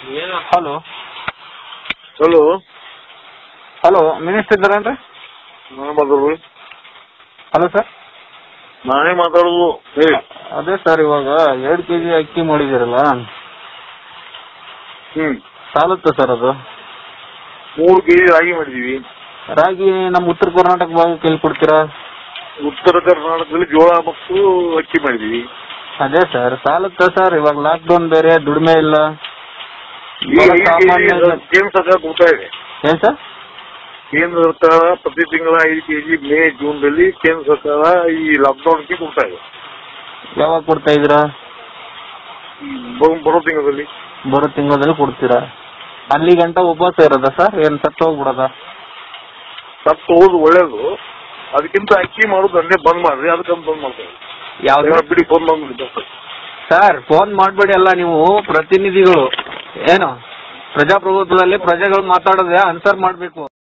hello hello hello minister ಇದ್ದಾರೇನ್ರಿ ನಾನೇ ಮಾತಾಡೋದು ಹಲೋ ಸರ್ ನಾನೇ ಮಾತಾಡೋದು ಹೇಳಿ ಅದೇ ಸರ್ ಇವಾಗ ಎರಡು ಕೆ ಜಿ ಅಕ್ಕಿ ಮಾಡಿದ್ದೀರಲ್ಲ ಹ್ಮ್ ಸಾಲುತ್ತೆ ಸರ್ ಅದು ಮೂರು ಕೆಜಿ ರಾಗಿ ಮಾಡಿದೀವಿ ರಾಗಿ ನಮ್ಮ ಉತ್ತರ ಕರ್ನಾಟಕ ಭಾಗಕ್ಕೆ ಎಲ್ಲಿ ಕೊಡ್ತೀರಾ ಉತ್ತರ ಕರ್ನಾಟಕದಲ್ಲಿ ಜೋಳ ಮತ್ತು ಅಕ್ಕಿ ಮಾಡಿದೀವಿ ಅದೇ ಸರ್ ಸಾಲುತ್ತೆ ಸರ್ ಇವಾಗ ಲಾಕ್ಡೌನ್ ಬೇರೆ ದುಡಿಮೆ ಇಲ್ಲ ಈಗ ಬಹಳ ಐದು ಸಾಮಾನ್ಯ ಕೆಜಿ ಕೇಂದ್ರ ಸರ್ಕಾರ ಕೊಡ್ತಾ ಇದೆ ಏನ್ ಸರ್ ಕೇಂದ್ರ ಸರ್ಕಾರ ಪ್ರತಿ ತಿಂಗಳ ಐದು ಕೆಜಿ ಮೇ ಜೂನ್ ದಲ್ಲಿ ಕೇಂದ್ರ ಸರ್ಕಾರ ಈ ಲಾಕ್ಡೌನ್ಗೆ ಕೊಡ್ತಾ ಇದೆ ಯಾವಾಗ ಕೊಡ್ತಾ ಇದ್ದೀರಾ ಬರೋ- ಬರೋ ತಿಂಗಳಲ್ಲಿ ಬರೋ ತಿಂಗಳಲ್ಲಿ ಕೊಡ್ತೀರಾ ಅಲ್ಲಿ ಗಂಟ ಉಪವಾಸ ಇರೋದಾ ಸರ್ ಏನ್ ಸತ್ತು ಹೋಗ್ಬಿಡೋದಾ ಸತ್ತು ಹೋದ್ ಒಳ್ಳೇದು ಅದಕ್ಕಿಂತ ಅಕ್ಕಿ ಮಾಡೋದು ಅಲ್ಲೇ ಬಂದ್ ಮಾಡ್ರಿ ಅದಕ್ಕಂತ ಬಂದ್ ಮಾಡ್ತಾರೆ ಯಾವ್ದು ಬಿಡಿ ಫೋನ್ ಬಂದ್ಬಿಡಿ ಸರ್ ಫೋನ್ ಮಾಡಬೇಡಿ ಅಲ್ಲ ನೀವು ಪ್ರತಿನಿಧಿಗಳು ಏನು ಪ್ರಜಾಪ್ರಭುತ್ವದಲ್ಲಿ ಪ್ರಜೆಗಳು ಮಾತಾಡೋದೇ ಆನ್ಸರ್ ಮಾಡಬೇಕು